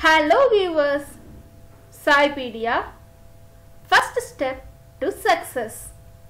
Hello viewers, Saipedia, first step to success.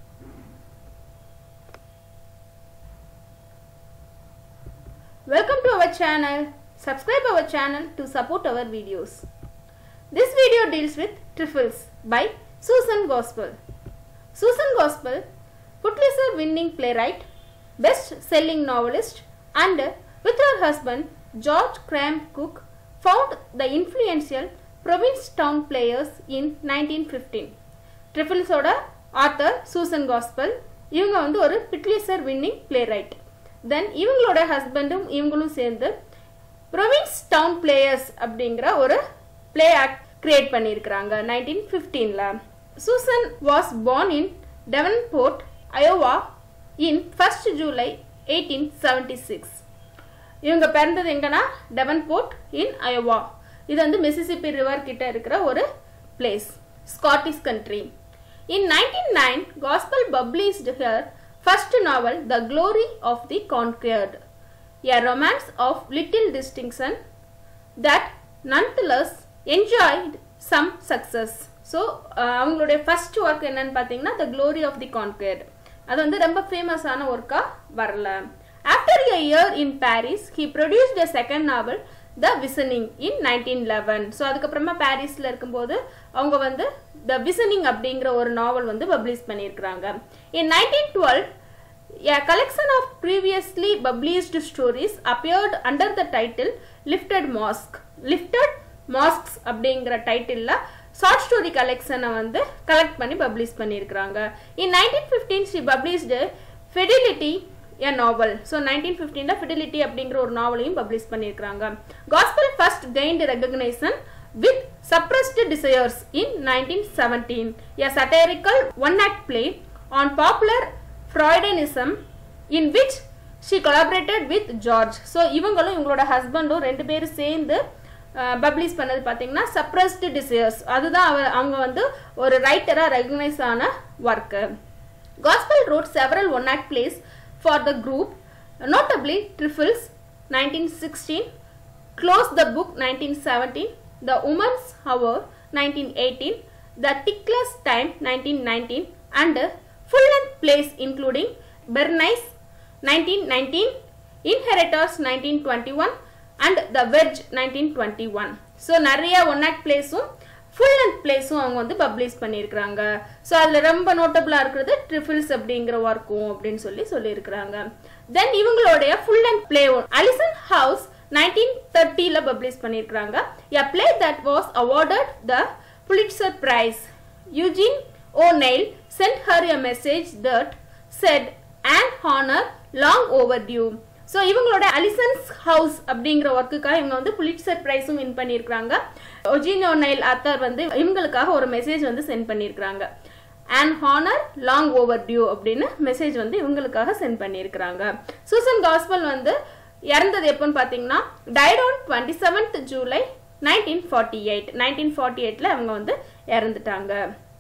Welcome to our channel. Subscribe our channel to support our videos. This video deals with Trifles by Susan Gospel. Susan Gospel, Pulitzer winning playwright, best selling novelist, and with her husband George Cram Cook found the influential Provincetown players in 1915. ட்ரிஃபிள்ஸோட author Susan Glaspell இவங்க வந்து ஒரு பிட்லிசர் winning playwright தென் இவங்களோட ஹஸ்பண்டும் இவங்களும் சேர்ந்து province down players அப்படிங்கிற ஒரு பிளே ஆக்ட் கிரியேட் பண்ணியிருக்கிறாங்க நைன்டீன் ஃபிஃப்டீனில் Susan was born in Davenport Iowa in first July eighteen seventy six இவங்க பிறந்தது எங்கன்னா டெவன்போர்ட் இன் அயோவா இது வந்து மிசிசிப்பி ரிவர் கிட்ட இருக்கிற ஒரு place Scottish country in nineteen nine Glaspell published her first novel the glory of the conquered a romance of little distinction that nonetheless enjoyed some success so அவங்களுடைய first work என்னன்னு பார்த்தீங்கன்னா த glory of the கான்கியர்டு அது வந்து ரொம்ப ஃபேமஸான ஒர்க்காக வரல after a year in Paris he produced a second novel the visioning in nineteen eleven so அதுக்கப்புறமா பாரிஸில் இருக்கும்போது அவங்க வந்து த விசனிங் அப்படிங்கிற ஒரு நாவல் வந்து பப்ளிஷ் பண்ணியிருக்கிறாங்க in nineteen twelve A collection of previously published stories appeared under the title Lifted Mosque. Lifted Mosques அப்படிங்கிற டைட்டிலில் ஷார்ட் ஸ்டோரி கலெக்ஷனை வந்து கலெக்ட் பண்ணி பப்ளிஷ் பண்ணியிருக்கிறாங்க in nineteen fifteen she published fidelity a novel so nineteen ஃபிஃப்டீனில் fidelity அப்படிங்கிற ஒரு நாவலையும் publish பண்ணியிருக்கிறாங்க Glaspell first gained recognition with suppressed desires in nineteen seventeen a satirical one act play on popular Freudianism in which she collaborated with George so இவங்களும் இவங்களோட ஹஸ்பண்டும் ரெண்டு பேரும் சேர்ந்து பப்ளிஷ் பண்ணது பார்த்தீங்கன்னா சப்ரஸ்டு டிசையர்ஸ் அதுதான் அவ அவங்க வந்து ஒரு ரைட்டராக ரெகனைஸ் ஆன work Glaspell wrote several one act plays for the group, notably Trifles 1916, Close the Book 1917, The Woman's Hour 1918, The Tickless Time 1919, and full length plays including Bernice 1919, Inheritors 1921, and The Wedge 1921. So நிறைய one act பிளேஸும் full length பிளேஸும் அவங்க வந்து publish பண்ணியிருக்கிறாங்க so அதில் ரொம்ப நோட்டபுளாக இருக்கிறது ட்ரிஃபிள்ஸ் அப்படிங்கிற ஒர்க்கும் அப்படின்னு சொல்லி சொல்லியிருக்கிறாங்க தென் இவங்களுடைய full length play Alison house nineteen தேர்ட்டியில் பப்ளிஷ் பண்ணியிருக்கிறாங்க a play that was awarded the Pulitzer prize Eugene O'Neill sent her a message that said and honour long overdue so இவங்களோட Alison's house அப்படிங்கிற ஒர்க்குக்காக இவங்க வந்து Pulitzer ப்ரைஸும் win பண்ணியிருக்காங்க ஒஜினோ Nile அத்தர் வந்து இவங்களுக்காக ஒரு மெசேஜ் வந்து சென்ட் பண்ணியிருக்காங்க and honour long overdue அப்படின்னு மெசேஜ் வந்து இவங்களுக்காக சென்ட் பண்ணியிருக்கிறாங்க சூசன் காஸ்பல் வந்து இறந்தது எப்போன்னு பார்த்தீங்கன்னா died on twenty seventh July nineteen forty eight nineteen forty எயிட்டில் அவங்க வந்து இறந்துட்டாங்க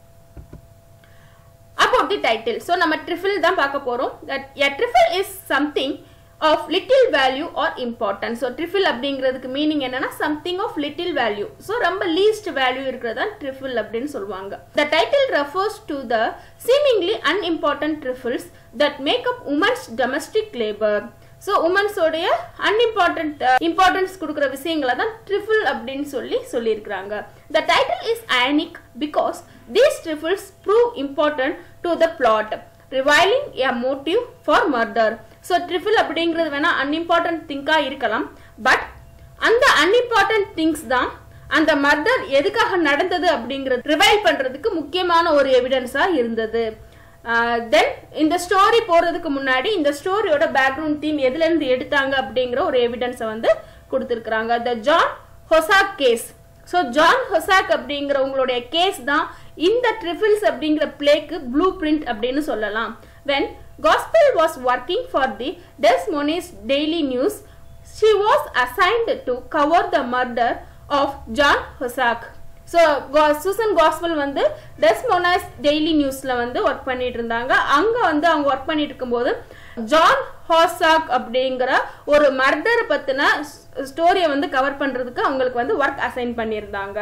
அபவுட் தி டைட்டில் ஸோ நம்ம ட்ரிஃபில் தான் பார்க்க போகிறோம் that a trifle is something of little value or important so trifle அப்படிங்கிறதுக்கு மீனிங் என்னன்னா something of little value so ரொம்ப லீஸ்ட் வேல்யூ இருக்கிறதா ட்ரிஃபில் அப்படின்னு சொல்லுவாங்க the title refers to the seemingly unimportant trifles that make up women's domestic labour so உமன்ஸோடைய unimportant importance கொடுக்குற விஷயங்களை தான் ட்ரிஃபில் அப்படின்னு சொல்லி சொல்லியிருக்கிறாங்க the title is ironic because these trifles prove important to the plot revealing a motive for murder so trifle அப்படிங்கிறது வேணால் unimportant திங்காக இருக்கலாம் பட் அந்த அன்இம்பார்ட்டன்ட் திங்ஸ் தான் அந்த மர்டர் எதுக்காக நடந்தது அப்படிங்கிறது ரிவைல் பண்ணுறதுக்கு முக்கியமான ஒரு எவிடன்ஸாக இருந்தது தென் இந்த ஸ்டோரி போகிறதுக்கு முன்னாடி இந்த ஸ்டோரியோட பேக்ரவுண்ட் தீம் எதுலேருந்து எடுத்தாங்க அப்படிங்கிற ஒரு எவிடன்ஸை வந்து கொடுத்துருக்குறாங்க the John Hossack case so John Hossack அப்படிங்கிறவங்களுடைய கேஸ் தான் இந்த ட்ரிஃபில்ஸ் அப்படிங்கிற பிளேக்கு ப்ளூ பிரிண்ட் அப்படின்னு சொல்லலாம் when Gospel was working for the Des Moines Daily News. She was assigned to cover the murder of John Hossack. So Susan Glaspell வந்து Des Moines daily நியூஸ்ல வந்து ஒர்க் பண்ணிட்டு இருந்தாங்க அங்க வந்து அவங்க ஒர்க் பண்ணிட்டு இருக்கும்போது ஜான் ஹாசாக் அப்படிங்கிற ஒரு மர்டரை பத்தின ஸ்டோரியை வந்து கவர் பண்றதுக்கு அவங்களுக்கு வந்து ஒர்க் அசைன் பண்ணியிருந்தாங்க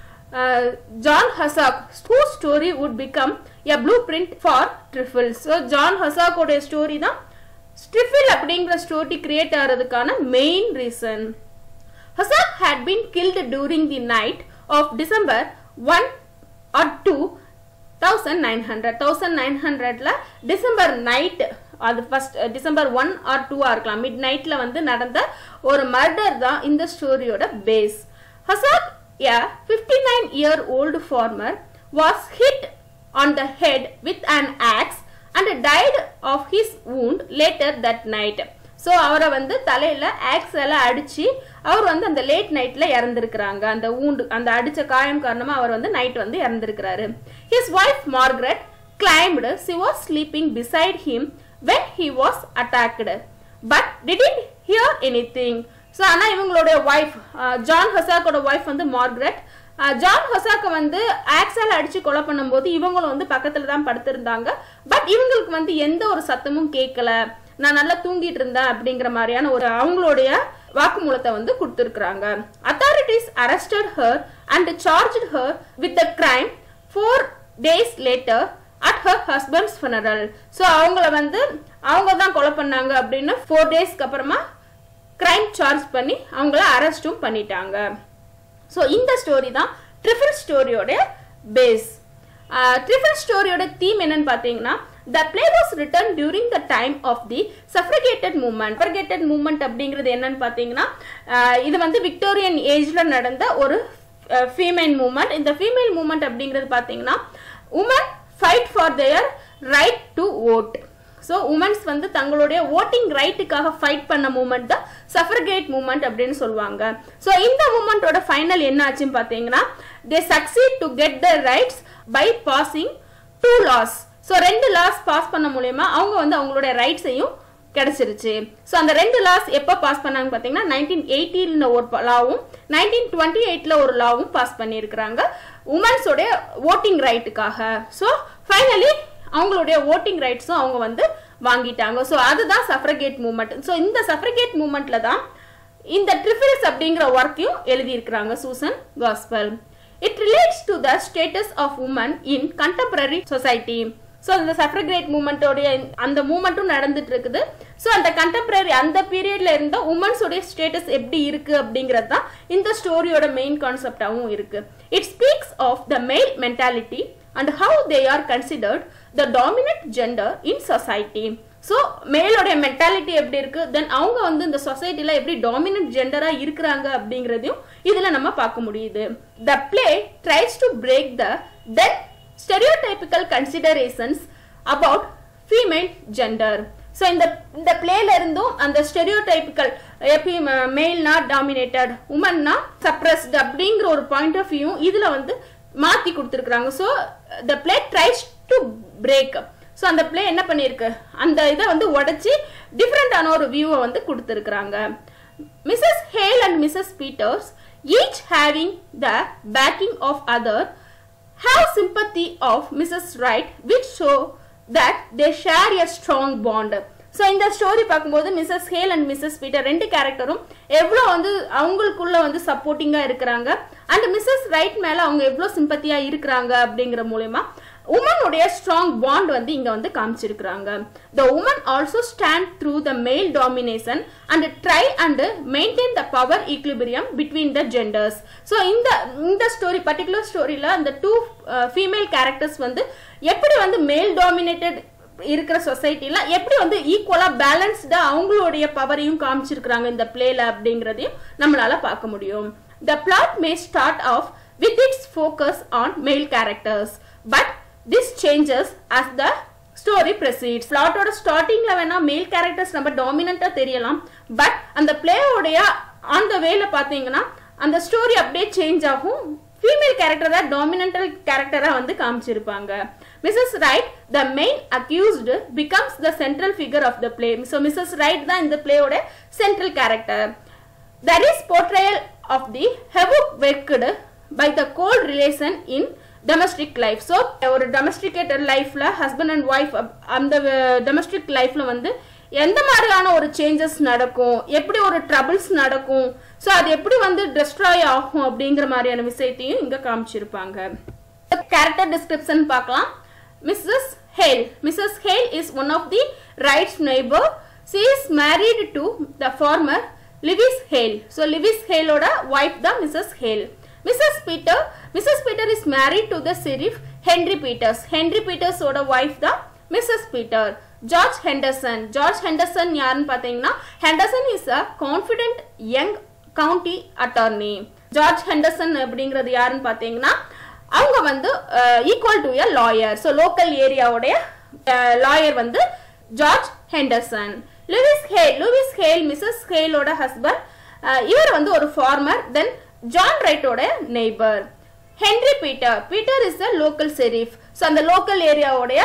John Hossack who story would become a blueprint for trifle so John ஹசாக்கோடைய ஸ்டோரி தான் ஸ்ட்ரிஃபில் அப்படிங்கிற ஸ்டோரி கிரியேட் ஆகிறதுக்கான main reason Hossack had been killed during the night of December one or two thousand nine hundred thousand nine ஹண்ட்ரட்ல December night அது first December one or டூவா இருக்கலாம் mid நைட்ல வந்து நடந்த ஒரு மர்டர் தான் இந்த ஸ்டோரியோட base Hossack a 59 year old farmer was hit on the head with an axe and died of his wound later that night so அவரை வந்து தலையில ஆக்ஸால அடிச்சு அவர் வந்து அந்த லேட் நைட்ல இறந்திருக்கிறாங்க அந்த ஊண்டு அந்த அடிச்ச காயம் காரணமா அவர் வந்து நைட் வந்து இறந்திருக்கிறாரு his wife Margaret claimed she was sleeping beside him when he was attacked but didn't hear anything so ஆனால் இவங்களுடைய ஒய்ஃப் ஜான் ஹொசாக்கோட ஒய்ஃப் வந்து மார்கரெட் ஜான் ஹொசாக்க வந்து ஆக்சால் அடிச்சு கொலை பண்ணும்போது இவங்களும் வந்து பக்கத்துல தான் படுத்திருந்தாங்க பட் இவங்களுக்கு வந்து எந்த ஒரு சத்தமும் கேட்கல நான் நல்லா தூங்கிட்டு இருந்தேன் அப்படிங்கிற மாதிரியான ஒரு அவங்களுடைய வாக்குமூலத்தை வந்து கொடுத்துருக்குறாங்க authorities arrested her and charge her with the crime four days later at her husband's funeral so அவங்கள வந்து அவங்க தான் கொலை பண்ணாங்க அப்படின்னு ஃபோர் டேஸ்க்கு அப்புறமா கிரைம் சார்ஜ் பண்ணி அவங்கள அரெஸ்டும் பண்ணிட்டாங்க ஸோ இந்த ஸ்டோரி தான் ட்ரிஃபிள் ஸ்டோரியோட பேஸ் ட்ரிஃபிள் ஸ்டோரியோட தீம் என்னன்னு பார்த்தீங்கன்னா the play was written during the time of the suffragette movement suffragette movement அப்படிங்கிறது என்னன்னு பார்த்தீங்கன்னா இது வந்து விக்டோரியன் ஏஜ்ல நடந்த ஒரு ஃபீமேல் மூமெண்ட் இந்த ஃபீமேல் மூமெண்ட் அப்படிங்கிறது பார்த்தீங்கன்னா women fight for their right to vote so women's வந்து தங்களுடைய ஓட்டிங் ரைட்டுக்காக ஃபைட் பண்ண மூமெண்ட் தான் சஃபர்கேட் மூமெண்ட் அப்படின்னு சொல்லுவாங்க ஸோ இந்த மூமெண்ட்டோட ஃபைனல் என்ன ஆச்சுன்னு பார்த்தீங்கன்னா they succeed to get the rights by passing two laws so ரெண்டு லாஸ் பாஸ் பண்ண மூலயமா அவங்க வந்து அவங்களுடைய ரைட்ஸையும் கிடைச்சிருச்சு ஸோ அந்த ரெண்டு லாஸ் எப்போ பாஸ் பண்ணாங்க பார்த்தீங்கன்னா நைன்டீன் எயிட்டியில் ஒரு லாவும் நைன்டீன் டுவெண்ட்டி எயிட்டில் ஒரு லாவும் பாஸ் பண்ணியிருக்கிறாங்க உமன்ஸோடைய ஓட்டிங் ரைட்டுக்காக ஸோ ஃபைனலி அவங்களுடைய ஓட்டிங் ரைட்ஸும் அவங்க வந்து வாங்கிட்டாங்க ஸோ அதுதான் சஃப்ரகேட் மூமெண்ட் ஸோ இந்த சஃப்ரகேட் மூமெண்ட்ல தான் இந்த ட்ரிஃபில்ஸ் அப்படிங்கிற ஒர்க்கையும் எழுதியிருக்கிறாங்க Susan Glaspell it relates to the status of women in contemporary society so இந்த சஃப்ரகேட் மூமெண்ட்டோடைய அந்த மூமெண்ட்டும் நடந்துட்டு இருக்குது ஸோ அந்த கண்டெம்பரரி அந்த பீரியட்ல இருந்த உமன்ஸோடைய ஸ்டேட்டஸ் எப்படி இருக்கு அப்படிங்கிறது தான் இந்த ஸ்டோரியோட மெயின் கான்செப்டாகவும் இருக்கு it speaks of the male mentality and how they are considered the dominant gender in society so மேலோடைய மென்டாலிட்டி எப்படி இருக்கு தென் அவங்க வந்து இந்த சொசைட்டில எப்படி டாமினன்ட் ஜெண்டரா இருக்கிறாங்க அப்படிங்கிறதையும் இதுல நம்ம பார்க்க முடியுது the play tries to break the then stereotypical considerations about female gender so இந்த இந்த பிளேல இருந்தும் அந்த ஸ்டெரியோடைபிக்கல் எப்படி மேல்னா டாமினேட்டட் உமன்னா சப்ரஸ்ட் அப்படிங்கிற ஒரு பாயிண்ட் ஆஃப் வியூ இதுல வந்து மாத்தி கொடுத்துருக்குறாங்க so the play tries to break so அந்த பிளே என்ன பண்ணியிருக்கு அந்த இதை வந்து உடைச்சி டிஃப்ரெண்டான ஒரு வியூவை வந்து கொடுத்துருக்குறாங்க Mrs Hale and Mrs Peters each having the backing of other have sympathy of Mrs Wright which show that they share a strong bond so இந்த ஸ்டோரி பார்க்கும்போது Mrs Hale and Mrs Peter ரெண்டு கேரக்டரும் எவ்வளோ வந்து அவங்களுக்குள்ள வந்து சப்போர்ட்டிங்காக இருக்கிறாங்க and Mrs right மேலே அவங்க எவ்வளோ சிம்பத்தியாக இருக்கிறாங்க அப்படிங்கிற மூலயமா உமனுடைய ஸ்ட்ராங் பாண்ட் வந்து இங்க வந்து காமிச்சிருக்கிறாங்க the women also stand through the male domination and try and maintain the power equilibrium between the genders so இந்த இந்த ஸ்டோரி பர்டிகுலர் ஸ்டோரியில அந்த டூ ஃபீமேல் கேரக்டர்ஸ் வந்து எப்படி வந்து மேல் டாமினேட்டட் இருக்கிற சொசைட்டில எப்படி வந்து ஈக்குவலா பேலன்ஸ்டா அவங்களுடைய பவரையும் காமிச்சிருக்கிறாங்க இந்த பிளேல அப்படிங்கறதையும் நம்மளால பார்க்க முடியும் the plot may start off with its focus on male characters but this changes as the story proceeds பிளாட்டோட ஸ்டார்டிங்ல வேணா மேல் கேரக்டர்ஸ் நம்ம டாமினண்டா தெரியலாம் பட் அந்த பிளேயோடைய அந்த வேல பாத்தீங்கன்னா அந்த ஸ்டோரி அப்படியே சேஞ்ச் ஆகும் ஃபீமேல் கேரக்டர் தான் டாமினண்டல் கேரக்டரா வந்து காமிச்சிருப்பாங்க Mrs Wright the main accused becomes the central figure of the play so Mrs Wright தான் இந்த பிளேயோட central character that is portrayal of the havoc wreaked by the cold relation in domestic life so ஒரு domesticated லைஃப்ல husband and wife அந்த domestic லைஃப்ல வந்து எந்த மாதிரியான ஒரு சேஞ்சஸ் நடக்கும் எப்படி ஒரு ட்ரபிள்ஸ் நடக்கும் ஸோ அது எப்படி வந்து டெஸ்ட்ராய் ஆகும் அப்படிங்கிற மாதிரியான விஷயத்தையும் இங்க காமிச்சிருப்பாங்க கேரக்டர் டிஸ்கிரிப்ஷன் பார்க்கலாம் Mrs Hale Mrs Hale is one of the Wrights neighbour she is married to the farmer Lewis Hale so Lewis ஹேலோட ஒய்ஃப் தான் Mrs Hale Mrs Peter Mrs Peter is married to the sheriff Henry Peters Henry பீட்டர்ஸோட wife தான் Mrs Peter George Henderson George Henderson யாருன்னு பார்த்தீங்கன்னா Henderson is a confident young county attorney George Henderson அப்படிங்கிறது யாருன்னு பார்த்தீங்கன்னா அவங்க வந்து equal to a lawyer so local ஏரியாவுடைய லாயர் வந்து George Henderson Lewis Hale Lewis Hale Mrs ஹேலோட ஹஸ்பண்ட் இவர் வந்து ஒரு ஃபார்மர் தென் ஜான் ரைட்டோட neighbour Henry Peter Peter is a local sheriff so அந்த லோக்கல் ஏரியாவுடைய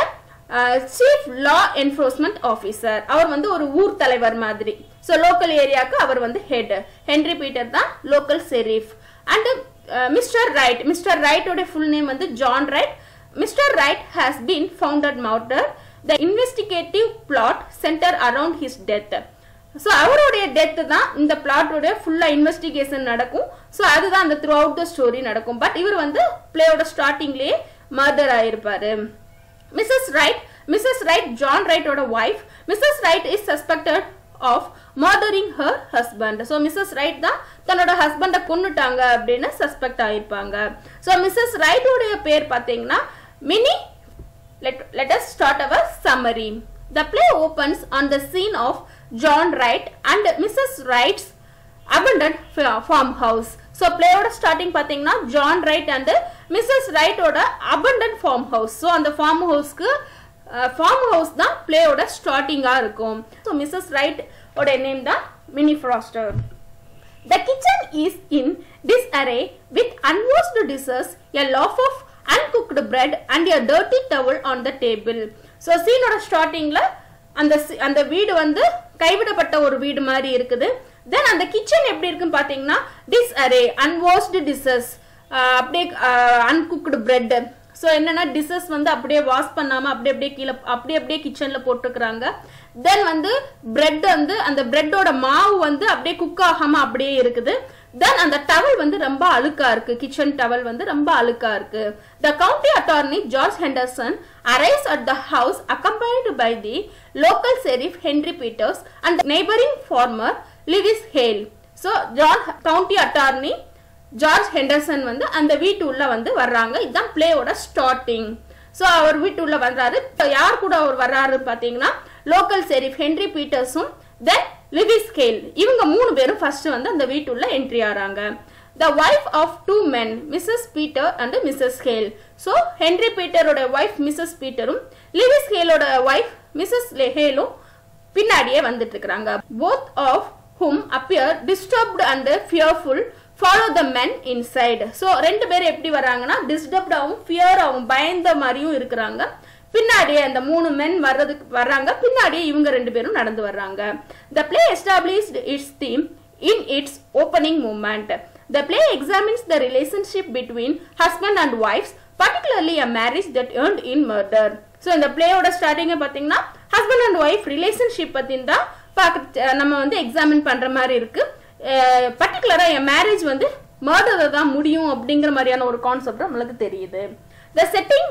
சீஃப் லா என்ஃபோர்ஸ்மெண்ட் ஆஃபீஸர் அவர் வந்து ஒரு ஊர் தலைவர் மாதிரி ஸோ லோக்கல் ஏரியாவுக்கு அவர் வந்து ஹெட் ஹென்ரி பீட்டர் தான் local sheriff and Mr Wright Mr ரைட்டோட ஃபுல் நேம் வந்து John Wright Mr Wright has been founded murdered the investigative plot centre around his death so அவருடைய டெத்து தான் இந்த பிளாட்டோட ஃபுல்லாக இன்வெஸ்டிகேஷன் நடக்கும் ஸோ அதுதான் அந்த த்ரூ அவுட் த ஸ்டோரி நடக்கும் பட் இவர் வந்து பிளேயோட ஸ்டார்டிங்லேயே மர்டர் ஆயிருப்பாரு Mrs Wright Mrs Wright John ரைட்டோட wife Mrs Wright is suspected of murdering her husband so Mrs Wright தான் தன்னோட ஹஸ்பண்டை கொன்னுட்டாங்க அப்படின்னு சஸ்பெக்ட் ஆயிருப்பாங்க ஸோ மிஸ்ஸஸ் ரைட்டோடைய பேர் பார்த்தீங்கன்னா Minnie let, let us start our summary. The play opens on the scene of John Wright and Mrs. Wright's abandoned fa- farmhouse. So பிளேயோட ஸ்டார்டிங் பார்த்தீங்கன்னா ஜான் ரைட் அண்ட் மிஸ்ஸஸ் ரைட்டோட abandoned farmhouse so அந்த farm ஹவுஸ்க்கு farmhouse தான் பிளேயோட ஸ்டார்டிங்காக இருக்கும் so Mrs Wright ஓட நேம் தான் Minnie Foster The kitchen is in disarray with unwashed dishes, a loaf of uncooked bread and a dirty towel on the table. So சீனோட ஸ்டார்டிங்கில் அந்த சி- அந்த வீடு வந்து கைவிடப்பட்ட ஒரு வீடு மாதிரி இருக்குது தென் அந்த கிச்சன் எப்படி இருக்குன்னு பார்த்தீங்கன்னா டிஸ் அரே அன்வாஷ்டு டிஷஸ் அப்படியே அன்குக்டு பிரெட் ஸோ என்னன்னா டிஷஸ் வந்து அப்படியே வாஷ் பண்ணாம அப்படியே அப்படியே கீழே அப்படியே அப்படியே கிச்சன்ல போட்டுக்கிறாங்க தென் வந்து பிரெட் வந்து அந்த பிரெட்டோட மாவு வந்து அப்படியே குக் ஆகாம அப்படியே இருக்குது தென் அந்த டவல் வந்து ரொம்ப அழுக்கா இருக்கு கிச்சன் டவல் வந்து ரொம்ப அழுக்கா இருக்கு the county attorney George Henderson arrives at the house accompanied by the local sheriff Henry Peters and neighbouring farmer Lewis Hale so George county attorney George Henderson வந்து அந்த வீட்டு உள்ள வந்து வர்றாங்க இதுதான் பிளேயோட ஸ்டார்டிங் ஸோ அவர் வீட்டு உள்ள வர்றாரு இப்போ யார் கூட அவர் வர்றாரு பார்த்தீங்கன்னா லோக்கல் செரிஃப் ஹென்ரி பீட்டர்ஸும் தென் லிவிஸ் கேல் இவங்க மூணு பேரும் ஃபர்ஸ்ட் வந்து அந்த வீட்டுள்ள என்ட்ரி ஆறாங்க the wife of two men Mrs Peter and Mrs Hale so Henry பீட்டரோட ஒய்ஃப் மிஸ்ஸஸ் பீட்டரும் லிவிஸ் ஹேலோட ஒய்ஃப் மிஸ்ஸஸ் ஹேலும் பின்னாடியே வந்துட்டு இருக்கிறாங்க both of them appear disturbed and fearful follow the men inside so ரெண்டு பேரும் எப்படி வராங்கன்னா டிஸ்டர்ப்டாகவும் ஃபியராகவும் பயந்த மாதிரியும் இருக்கிறாங்க பின்னாடியே அந்த மூணு மென் வர்றதுக்கு வர்றாங்க பின்னாடியே இவங்க ரெண்டு பேரும் நடந்து வர்றாங்க the play established its theme in its opening moment the play examines the relationship between husband and wives particularly a marriage that earned in murder so இந்த பிளேயோட ஸ்டார்டிங்கை பார்த்தீங்கன்னா ஹஸ்பண்ட் அண்ட் ஒய்ஃப் ரிலேஷன்ஷிப் பற்றின்னு தான் பார்க்க நம்ம வந்து எக்ஸாமின் பண்ணுற மாதிரி இருக்கு பர்டிகுலராக என் மேரேஜ் வந்து மர்டரை தான் முடியும் அப்படிங்கிற மாதிரியான ஒரு கான்செப்ட் நம்மளுக்கு தெரியுது the setting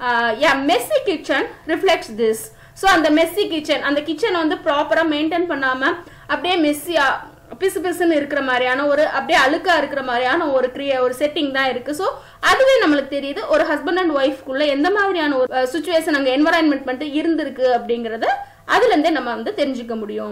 a messy kitchen reflects this so அந்த மெஸ்ஸி கிச்சன் அந்த கிச்சனை வந்து ப்ராப்பராக மெயின்டைன் பண்ணாமல் அப்படியே மெஸ்ஸியாக பிசு பிசுன்னு இருக்கிற மாதிரியான ஒரு அப்படியே அழுக்கா இருக்கிற மாதிரியான ஒரு கிரிய ஒரு செட்டிங் தான் இருக்கு ஸோ அதுவே நம்மளுக்கு தெரியுது ஒரு ஹஸ்பண்ட் அண்ட் ஒய்ஃப்குள்ள எந்த மாதிரியான ஒரு சுச்சுவேஷன் அங்கே என்வரான்மெண்ட் பண்ணிட்டு இருந்திருக்கு அப்படிங்கறத அதுல இருந்தே நம்ம வந்து தெரிஞ்சுக்க முடியும்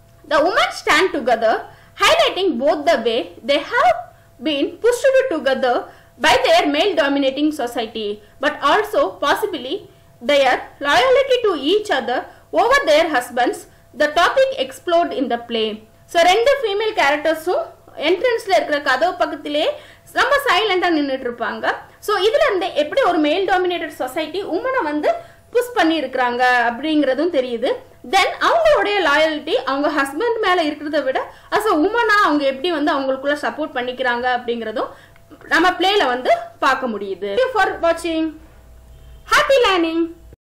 the women stand together highlighting both the way they have been pushed together by their male dominating society but also possibly their loyalty to each other over their husbands the topic explored in the play so ரெண்டு female கேரக்டர்ஸும் என்ட்ரன்ஸ்ல இருக்கிற கதவு பக்கத்திலே ரொம்ப சைலண்டா நின்றுட்டு இருப்பாங்க ஸோ இதுல இருந்து எப்படி ஒரு மேல் டாமினேட்டட் சொசைட்டி உமனை வந்து புஷ் பண்ணி இருக்கிறாங்க அப்படிங்கிறதும் தெரியுது தென் அவங்களுடைய லாயல்ட்டி அவங்க ஹஸ்பண்ட் மேல இருக்கிறத விட அஸ் அ உமனா அவங்க எப்படி வந்து அவங்களுக்குள்ள சப்போர்ட் பண்ணிக்கிறாங்க அப்படிங்கிறதும் நம்ம பிளேல வந்து பார்க்க முடியுது ஃபார் வாட்சிங் ஹாப்பி லேர்னிங்